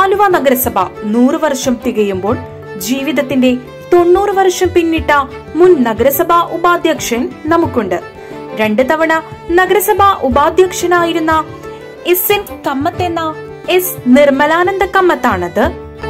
ആലുവ നഗരസഭ നൂറ് വർഷം തികയുമ്പോൾ ജീവിതത്തിന്റെ തൊണ്ണൂറ് വർഷം പിന്നിട്ട മുൻ നഗരസഭാ ഉപാധ്യക്ഷൻ നമുക്കുണ്ട് രണ്ട് തവണ നഗരസഭാ ഉപാധ്യക്ഷനായിരുന്ന എസ് എൻ കമ്മത്ത് എന്ന എസ് നിർമ്മലാനന്ദ കമ്മത്താണത്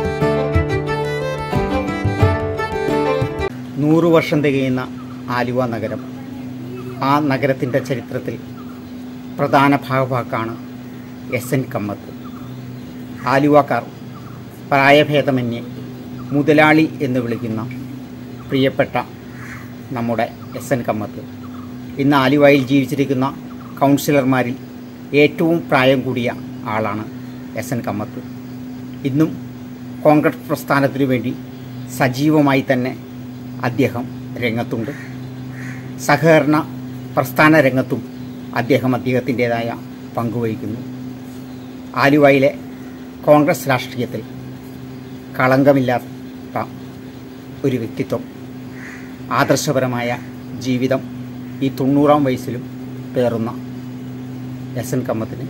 നൂറ് വർഷം തികയുന്ന ആലുവ നഗരം ആ നഗരത്തിൻ്റെ ചരിത്രത്തിൽ പ്രധാന ഭാഗവാക്കാണ് എസ് എൻ കമ്മത്ത് ആലുവക്കാർ പ്രായഭേദമന്യേ മുതലാളി എന്ന് വിളിക്കുന്ന പ്രിയപ്പെട്ട നമ്മുടെ എസ് എൻ കമ്മത്ത് ഇന്ന് ആലുവയിൽ ജീവിച്ചിരിക്കുന്ന കൗൺസിലർമാരിൽ ഏറ്റവും പ്രായം കൂടിയ ആളാണ് എസ് എൻ കമ്മത്ത് ഇന്നും കോൺഗ്രസ് പ്രസ്ഥാനത്തിനു വേണ്ടി സജീവമായി തന്നെ അദ്ദേഹം രംഗത്തുണ്ട് സഹകരണ പ്രസ്ഥാന രംഗത്തും അദ്ദേഹം അദ്ദേഹത്തിൻ്റെതായ പങ്കുവഹിക്കുന്നു ആലുവയിലെ കോൺഗ്രസ് രാഷ്ട്രീയത്തിൽ കളങ്കമില്ലാത്ത ഒരു വ്യക്തിത്വം ആദർശപരമായ ജീവിതം ഈ തൊണ്ണൂറാം വയസ്സിലും പേറുന്ന എസ് എൻ കമ്മത്തിന്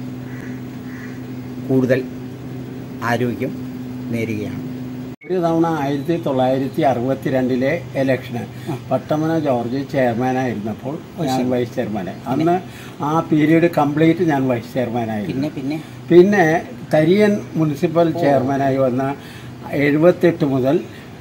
കൂടുതൽ ആരോഗ്യം നേരുകയാണ് ഒരു തവണ ആയിരത്തി തൊള്ളായിരത്തി അറുപത്തിരണ്ടിലെ ഇലക്ഷന് പട്ടമന ജോർജ് ചെയർമാനായിരുന്നപ്പോൾ ഞാൻ വൈസ് ചെയർമാനെ അന്ന് ആ പീരീഡ് കംപ്ലീറ്റ് ഞാൻ വൈസ് ചെയർമാനായിരുന്നു പിന്നെ പിന്നെ പിന്നെ തരിയൻ മുനിസിപ്പൽ ചെയർമാനായി വന്ന എഴുപത്തെട്ട് മുതൽ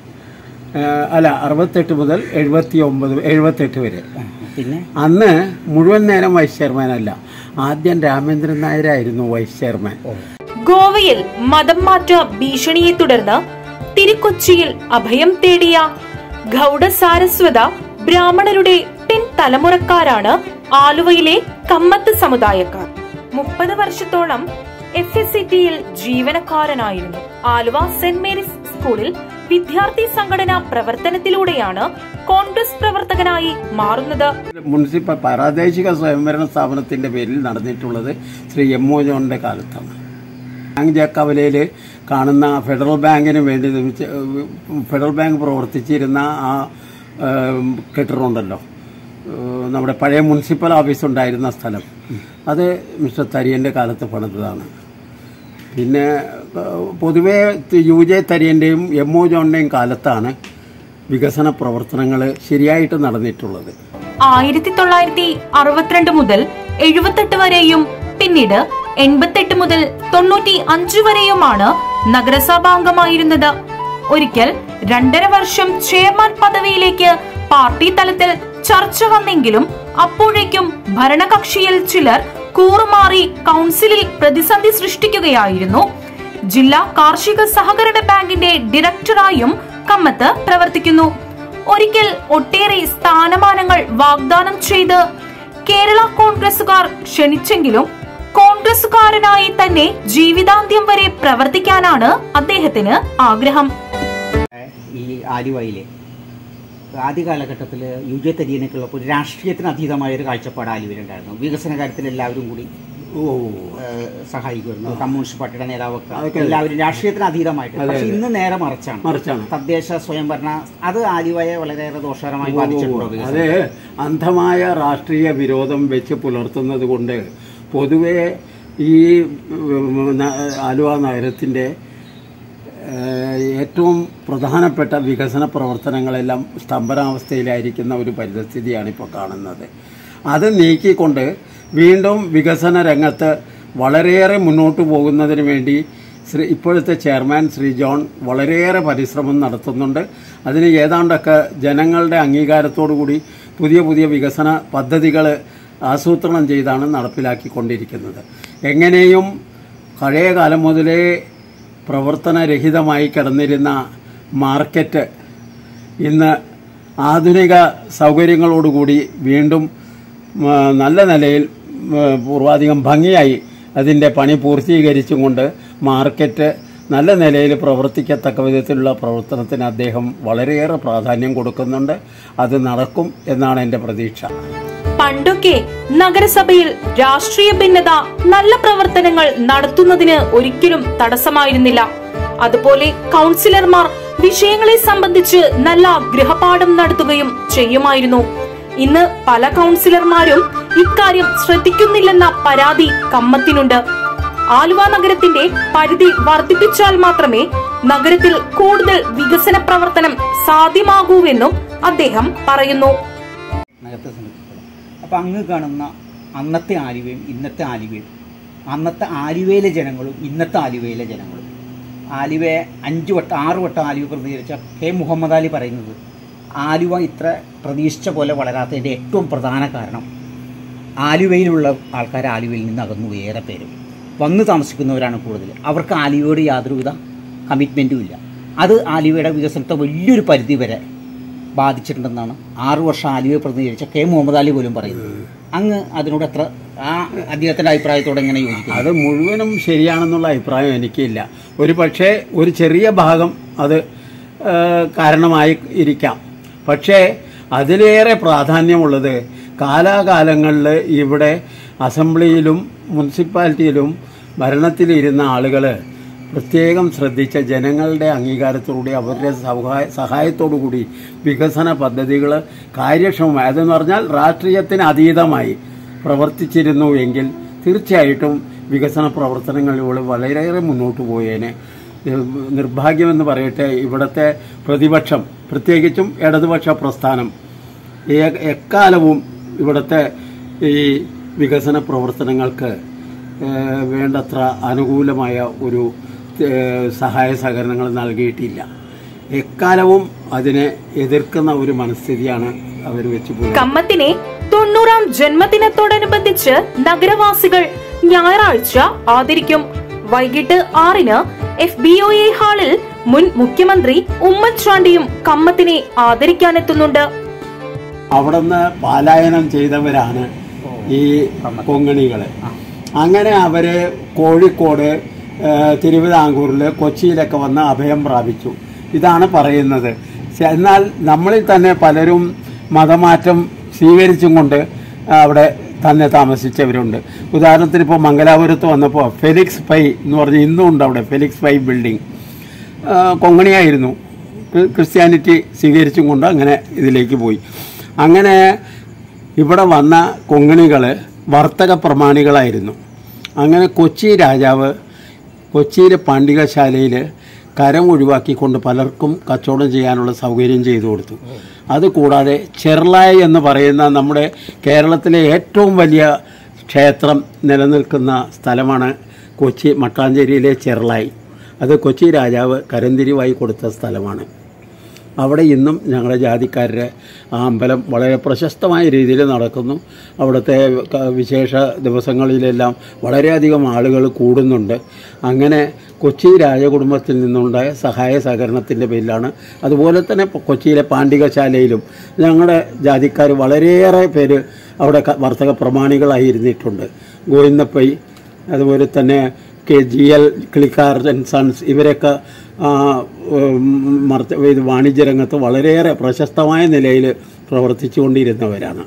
ആ, അല്ല അറുപത്തെട്ട് മുതൽ എഴുപത്തി ഒമ്പത് എഴുപത്തെട്ട് വരെ പിന്നെ അന്ന് മുഴുവൻ നേരം വൈസ് ചെയർമാനല്ല ആദ്യം രാമേന്ദ്രൻ നായരായിരുന്നു വൈസ് ചെയർമാൻ ഗോവയിൽ മതം മാറ്റ ഭീഷണിയെ തുടർന്ന് തിരുക്കൊച്ചിയിൽ അഭയം തേടിയ ഗൗഡ സാരസ്വത ബ്രാഹ്മണരുടെ പിൻതലമുറക്കാരാണ് ആലുവയിലെ കമ്മത്ത് സമുദായക്കാർ മുപ്പത് വർഷത്തോളം എഫ് എസ് സി ടിയിൽ ജീവനക്കാരനായിരുന്നു ആലുവ സെന്റ് മേരീസ് സ്കൂളിൽ വിദ്യാർത്ഥി സംഘടനാ പ്രവർത്തനത്തിലൂടെയാണ് കോൺഗ്രസ് പ്രവർത്തകനായി മാറുന്നത് മുനിസിപ്പൽ പ്രാദേശിക സ്വയംഭരണ സ്ഥാപനത്തിന്റെ പേരിൽ നടന്നിട്ടുള്ളത് ശ്രീ എം ഒ ജോണിന്റെ കാലത്താണ് ബാങ്ക് ജാക്കവലയിൽ കാണുന്ന ഫെഡറൽ ബാങ്കിന് വേണ്ടി നിർമ്മിച്ച ഫെഡറൽ ബാങ്ക് പ്രവർത്തിച്ചിരുന്ന ആ ഏം, കെട്ടിടമുണ്ടല്ലോ ഏഹ്, നമ്മുടെ പഴയ മുനിസിപ്പൽ ഓഫീസ് ഉണ്ടായിരുന്ന സ്ഥലം അത് മിസ്റ്റർ തരിയന്റെ കാലത്ത് പണിതതാണ് പിന്നെ ഏഹ്, പൊതുവേ യു ജെ തരിയന്റെയും എം ഒ ജോണിന്റെയും കാലത്താണ് വികസന പ്രവർത്തനങ്ങൾ ശരിയായിട്ട് നടന്നിട്ടുള്ളത് ആയിരത്തി തൊള്ളായിരത്തി അറുപത്തിരണ്ട് മുതൽ എഴുപത്തെട്ട് വരെയും പിന്നീട് എൺപത്തെട്ട് മുതൽ തൊണ്ണൂറ്റി അഞ്ച് വരെയുമാണ് നഗരസഭാംഗമായിരുന്നത് ഒരിക്കൽ രണ്ടര വർഷം ചെയർമാൻ പദവിയിലേക്ക് പാർട്ടി തലത്തിൽ ചർച്ച വന്നെങ്കിലും അപ്പോഴേക്കും ഭരണകക്ഷിയിൽ ചിലർ കൂറുമാറി കൗൺസിലിൽ പ്രതിസന്ധി സൃഷ്ടിക്കുകയായിരുന്നു ജില്ലാ കാർഷിക സഹകരണ ബാങ്കിന്റെ ഡയറക്ടറായും കമ്മത്ത് പ്രവർത്തിക്കുന്നു ഒരിക്കൽ ഒട്ടേറെ സ്ഥാനമാനങ്ങൾ വാഗ്ദാനം ചെയ്ത് കേരള കോൺഗ്രസുകാർ ക്ഷണിച്ചെങ്കിലും കോൺഗ്രസുകാരനായി തന്നെ ജീവിതാന്ത്യം വരെ പ്രവർത്തിക്കാനാണ് അദ്ദേഹത്തിന് ആഗ്രഹം ഈ ആലുവയിലെ ആദ്യ കാലഘട്ടത്തിൽ യു ജെ തരിയനൊക്കെയുള്ളപ്പോൾ രാഷ്ട്രീയത്തിന് അതീതമായ ഒരു കാഴ്ചപ്പാട് ആലുവയിലുണ്ടായിരുന്നു വികസന കാര്യത്തിൽ എല്ലാവരും കൂടി ഓ ഏഹ്, സഹായിക്കുമായിരുന്നു കമ്മ്യൂണിസ്റ്റ് പാർട്ടിയുടെ നേതാവൊക്കെ അതൊക്കെ എല്ലാവരും രാഷ്ട്രീയത്തിന് അതീതമായിട്ട് അതെ, പക്ഷെ അതെ. ഇന്ന് നേരെ മറിച്ചാണ് മറിച്ചാണ് തദ്ദേശ സ്വയംഭരണ അത് ആലുവയെ വളരെയേറെ ദോഷകരമായി ബാധിച്ചിട്ടുണ്ടോ അത് വികസനം? അന്ധമായ രാഷ്ട്രീയ വിരോധം വെച്ച് പുലർത്തുന്നത് കൊണ്ട് പൊതുവെ ഈ ഉം, ന- ആലുവ നഗരത്തിൻ്റെ ഏഹ്, ഏറ്റവും പ്രധാനപ്പെട്ട വികസന പ്രവർത്തനങ്ങളെല്ലാം സ്തംഭനാവസ്ഥയിലായിരിക്കുന്ന ഒരു പരിതസ്ഥിതിയാണ് ഇപ്പോൾ കാണുന്നത് അത് നീക്കിക്കൊണ്ട് വീണ്ടും വികസന രംഗത്ത് വളരെയേറെ മുന്നോട്ട് പോകുന്നതിന് വേണ്ടി ശ്രീ ഇപ്പോഴത്തെ ചെയർമാൻ ശ്രീ ജോൺ വളരെയേറെ പരിശ്രമം നടത്തുന്നുണ്ട് അതിന് ഏതാണ്ടൊക്കെ ജനങ്ങളുടെ അംഗീകാരത്തോടു കൂടി പുതിയ പുതിയ വികസന പദ്ധതികൾ ആസൂത്രണം ചെയ്താണ് നടപ്പിലാക്കിക്കൊണ്ടിരിക്കുന്നത് എങ്ങനെയും പഴയ കാലം മുതലേ പ്രവർത്തനരഹിതമായി കിടന്നിരുന്ന മാർക്കറ്റ് ഇന്ന് ആധുനിക സൗകര്യങ്ങളോടുകൂടി വീണ്ടും ആ, നല്ല നിലയിൽ ആ, പൂർവാധികം ഭംഗിയായി അതിൻ്റെ പണി പൂർത്തീകരിച്ചും കൊണ്ട് മാർക്കറ്റ് നല്ല നിലയിൽ പ്രവർത്തിക്കത്തക്ക വിധത്തിലുള്ള പ്രവർത്തനത്തിന് അദ്ദേഹം വളരെയേറെ പ്രാധാന്യം കൊടുക്കുന്നുണ്ട് അത് നടക്കും എന്നാണ് എൻ്റെ പ്രതീക്ഷ പണ്ടൊക്കെ നഗരസഭയിൽ രാഷ്ട്രീയ ഭിന്നത നല്ല പ്രവർത്തനങ്ങൾ നടത്തുന്നതിന് ഒരിക്കലും തടസ്സമായിരുന്നില്ല അതുപോലെ കൗൺസിലർമാർ വിഷയങ്ങളെ സംബന്ധിച്ച് നല്ല ഗൃഹപാഠം നടത്തുകയും ചെയ്യുമായിരുന്നു ഇന്ന് പല കൗൺസിലർമാരും ഇക്കാര്യം ശ്രദ്ധിക്കുന്നില്ലെന്ന പരാതി കമ്മത്തിനുണ്ട് ആലുവ നഗരത്തിന്റെ പരിധി വർദ്ധിപ്പിച്ചാൽ മാത്രമേ നഗരത്തിൽ കൂടുതൽ വികസന പ്രവർത്തനം സാധ്യമാകൂവെന്നും അദ്ദേഹം പറയുന്നു നഗരത്തെ സംബന്ധിച്ചിടത്തോളം അപ്പോൾ അങ്ങ് കാണുന്ന അന്നത്തെ ആലുവയും ഇന്നത്തെ ആലുവയും അന്നത്തെ ആലുവയിലെ ജനങ്ങളും ഇന്നത്തെ ആലുവയിലെ ജനങ്ങളും ആലുവയെ അഞ്ച് വട്ടം ആറ് വട്ടം ആലുവ പ്രതികരിച്ച കെ മുഹമ്മദ് അലി പറയുന്നത് ആലുവ ഇത്ര പ്രതീക്ഷിച്ച പോലെ വളരാത്തതിൻ്റെ ഏറ്റവും പ്രധാന കാരണം ആലുവയിലുള്ള ആൾക്കാർ ആലുവയിൽ നിന്ന് അകന്നു ഏറെ പേരും വന്ന് താമസിക്കുന്നവരാണ് കൂടുതൽ അവർക്ക് ആലുവയോട് യാതൊരുവിധ കമ്മിറ്റ്മെൻറ്റും ഇല്ല അത് ആലുവയുടെ വികസനത്തെ വലിയൊരു പരിധി വരെ ബാധിച്ചിട്ടുണ്ടെന്നാണ് ആറു വർഷം ആലുവയെ പ്രതിനിധീകരിച്ച കെ മുഹമ്മദ് അലി പോലും പറയുന്നത് അങ്ങ് അതിനോട് എത്ര ആ അദ്ദേഹത്തിൻ്റെ അഭിപ്രായത്തോടെ എങ്ങനെ യോജിക്കുന്നു അത് മുഴുവനും ശരിയാണെന്നുള്ള അഭിപ്രായം എനിക്കില്ല ഒരു പക്ഷേ ഒരു ചെറിയ ഭാഗം അത് ആ, കാരണമായി ഇരിക്കാം പക്ഷേ അതിലേറെ പ്രാധാന്യമുള്ളത് കാലാകാലങ്ങളിൽ ഇവിടെ അസംബ്ലിയിലും മുനിസിപ്പാലിറ്റിയിലും ഭരണത്തിലിരുന്ന ആളുകൾ പ്രത്യേകം ശ്രദ്ധിച്ച ജനങ്ങളുടെ അംഗീകാരത്തോടുകൂടി അവരുടെ സഹായ സഹായത്തോടു കൂടി വികസന പദ്ധതികൾ കാര്യക്ഷമമായി അതെന്ന് പറഞ്ഞാൽ രാഷ്ട്രീയത്തിന് അതീതമായി പ്രവർത്തിച്ചിരുന്നു എങ്കിൽ തീർച്ചയായിട്ടും വികസന പ്രവർത്തനങ്ങളിലൂടെ വളരെയേറെ മുന്നോട്ട് പോയേനെ ഏഹ് നിർഭാഗ്യമെന്ന് പറയട്ടെ ഇവിടുത്തെ പ്രതിപക്ഷം പ്രത്യേകിച്ചും ഇടതുപക്ഷ പ്രസ്ഥാനം ഏ- എക്കാലവും ഇവിടുത്തെ ഈ വികസന പ്രവർത്തനങ്ങൾക്ക് ഏഹ് വേണ്ടത്ര അനുകൂലമായ ഒരു ഏഹ് സഹായ സഹകരണങ്ങൾ നൽകിയിട്ടില്ല എക്കാലവും അതിനെ എതിർക്കുന്ന ഒരു മനസ്ഥിതിയാണ് അവർ വെച്ച് പുലർത്തുന്നത് കമ്മത്തിനെ തൊണ്ണൂറാം ജന്മദിനത്തോടനുബന്ധിച്ച് നഗരവാസികൾ ഞായറാഴ്ച ആദരിക്കും വൈകിട്ട് ആറിന് എഫ് ബി ഒ എ ഹാളിൽ മുൻ മുഖ്യമന്ത്രി ഉമ്മൻചാണ്ടിയും കമ്മത്തിനെ ആദരിക്കാനെത്തുന്നുണ്ട് അവിടുന്ന് പലായനം ചെയ്തവരാണ് ഈ കൊങ്ങണികള് അങ്ങനെ അവര് കോഴിക്കോട് ആ, തിരുവിതാംകൂറില് കൊച്ചിയിലൊക്കെ വന്ന് അഭയം പ്രാപിച്ചു ഇതാണ് പറയുന്നത് ശ- എന്നാൽ നമ്മളിൽ തന്നെ പലരും മതമാറ്റം സ്വീകരിച്ചും കൊണ്ട് അവിടെ തന്നെ താമസിച്ചവരുണ്ട് ഉദാഹരണത്തിന് ഇപ്പോൾ മംഗലാപുരത്ത് വന്നപ്പോൾ ഫെലിക്സ് പൈ എന്ന് പറഞ്ഞ് ഇന്നും ഉണ്ട് അവിടെ ഫെലിക്സ് പൈ ബിൽഡിംഗ് ആ, കൊങ്ങണിയായിരുന്നു ക്രി- ക്രിസ്ത്യാനിറ്റി സ്വീകരിച്ചും കൊണ്ട് അങ്ങനെ ഇതിലേക്ക് പോയി അങ്ങനെ ഇവിടെ വന്ന കൊങ്ങണികൾ വർത്തക പ്രമാണികളായിരുന്നു അങ്ങനെ കൊച്ചി രാജാവ് കൊച്ചിയിലെ പാണ്ഡികശാലയിൽ കരം ഒഴിവാക്കിക്കൊണ്ട് പലർക്കും കച്ചവടം ചെയ്യാനുള്ള സൗകര്യം ചെയ്തു കൊടുത്തു അതുകൂടാതെ ചെർലായി എന്ന് പറയുന്ന നമ്മുടെ കേരളത്തിലെ ഏറ്റവും വലിയ ക്ഷേത്രം നിലനിൽക്കുന്ന സ്ഥലമാണ് കൊച്ചി മട്ടാഞ്ചേരിയിലെ ചെർലായി അത് കൊച്ചി രാജാവ് കരന്തിരിവായി കൊടുത്ത സ്ഥലമാണ് അവിടെ ഇന്നും ഞങ്ങളുടെ ജാതിക്കാരുടെ ആ അമ്പലം വളരെ പ്രശസ്തമായ രീതിയിൽ നടക്കുന്നു അവിടുത്തെ ക- വിശേഷ ദിവസങ്ങളിലെല്ലാം വളരെയധികം ആളുകൾ കൂടുന്നുണ്ട് അങ്ങനെ കൊച്ചി രാജകുടുംബത്തിൽ നിന്നുണ്ടായ സഹായ സഹകരണത്തിൻ്റെ പേരിലാണ് അതുപോലെ തന്നെ പൊ- കൊച്ചിയിലെ പാണ്ഡികശാലയിലും ഞങ്ങളുടെ ജാതിക്കാർ വളരെയേറെ പേര് അവിടെ ക- വർത്തക പ്രമാണികളായിരുന്നിട്ടുണ്ട് ഗോവിന്ദപ്പൈ അതുപോലെ തന്നെ കെ ജി എൽ ക്ലിക്കാർ ആൻഡ് സൺസ് ഇവരൊക്കെ ആ, ഉം, മർത്ത- ഇത് വാണിജ്യരംഗത്ത് വളരെയേറെ പ്രശസ്തമായ നിലയിൽ പ്രവർത്തിച്ചുകൊണ്ടിരുന്നവരാണ്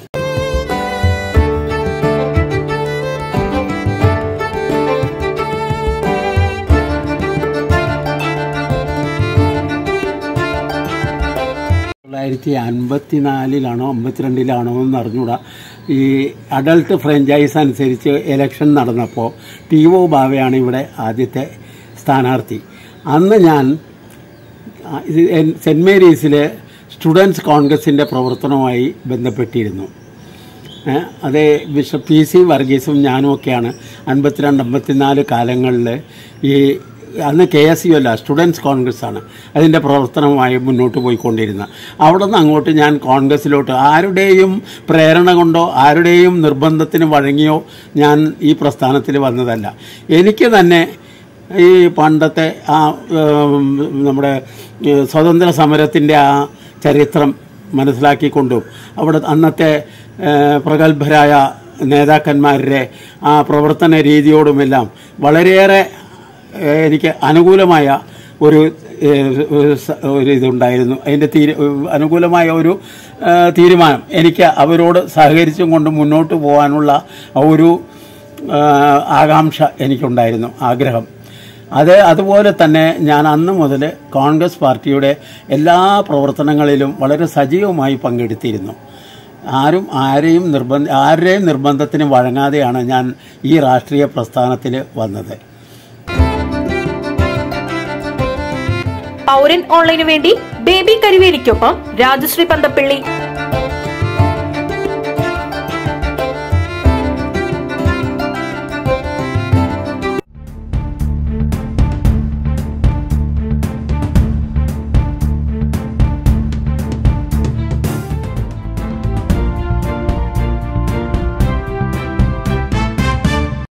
തൊള്ളായിരത്തി അൻപത്തിനാലിലാണോ അമ്പത്തിരണ്ടിലാണോ എന്ന് അറിഞ്ഞൂടാ ഈ അഡൾട്ട് ഫ്രാഞ്ചൈസ് അനുസരിച്ച് ഇലക്ഷൻ നടന്നപ്പോൾ ടി ഒ ബാവയാണ് ഇവിടെ ആദ്യത്തെ സ്ഥാനാർത്ഥി അന്ന് ഞാൻ ആ, ഇത് എൻ- സെൻറ് മേരീസിലെ സ്റ്റുഡൻസ് കോൺഗ്രസിൻ്റെ പ്രവർത്തനവുമായി ബന്ധപ്പെട്ടിരുന്നു ഏ, അത് ബിഷപ്പ് പി സി വർഗീസും ഞാനും ഒക്കെയാണ് അൻപത്തിരണ്ട് അമ്പത്തിനാല് കാലങ്ങളിൽ ഈ അന്ന് കെ എസ് യു അല്ല സ്റ്റുഡൻസ് കോൺഗ്രസ് ആണ് അതിൻ്റെ പ്രവർത്തനവുമായി മുന്നോട്ട് പോയിക്കൊണ്ടിരുന്ന അവിടെ നിന്ന് അങ്ങോട്ട് ഞാൻ കോൺഗ്രസ്സിലോട്ട് ആരുടെയും പ്രേരണ കൊണ്ടോ ആരുടെയും നിർബന്ധത്തിന് വഴങ്ങിയോ ഞാൻ ഈ പ്രസ്ഥാനത്തിൽ വന്നതല്ല എനിക്ക് തന്നെ ഈ പണ്ടത്തെ ആ ഉം, നമ്മുടെ ഏ, സ്വാതന്ത്ര്യ സമരത്തിൻ്റെ ആ ചരിത്രം മനസ്സിലാക്കിക്കൊണ്ടും അവിടെ അന്നത്തെ ഏ, പ്രഗത്ഭരായ നേതാക്കന്മാരുടെ ആ പ്രവർത്തന രീതിയോടുമെല്ലാം വളരെയേറെ ഏ, എനിക്ക് അനുകൂലമായ ഒരു ഏ, ഒരു സ- ഒരു ഇതുണ്ടായിരുന്നു അതിൻ്റെ തീരു അനുകൂലമായ ഒരു ഏ, തീരുമാനം എനിക്ക് അവരോട് സഹകരിച്ചും കൊണ്ട് മുന്നോട്ട് പോകാനുള്ള ആ ഒരു ആ, ആകാംക്ഷ എനിക്കുണ്ടായിരുന്നു ആഗ്രഹം അത് അതുപോലെ തന്നെ ഞാൻ അന്ന് മുതൽ കോൺഗ്രസ് പാർട്ടിയുടെ എല്ലാ പ്രവർത്തനങ്ങളിലും വളരെ സജീവമായി പങ്കെടുത്തിരുന്നു ആരും ആരെയും നിർബന്ധ ആരുടെയും നിർബന്ധത്തിന് വഴങ്ങാതെയാണ് ഞാൻ ഈ രാഷ്ട്രീയ പ്രസ്ഥാനത്തിൽ വന്നത് പൗരൻ ഓൺലൈനു വേണ്ടി ബേബി കരുവേലിക്കൊപ്പം രാജശ്രീ പന്തപ്പള്ളി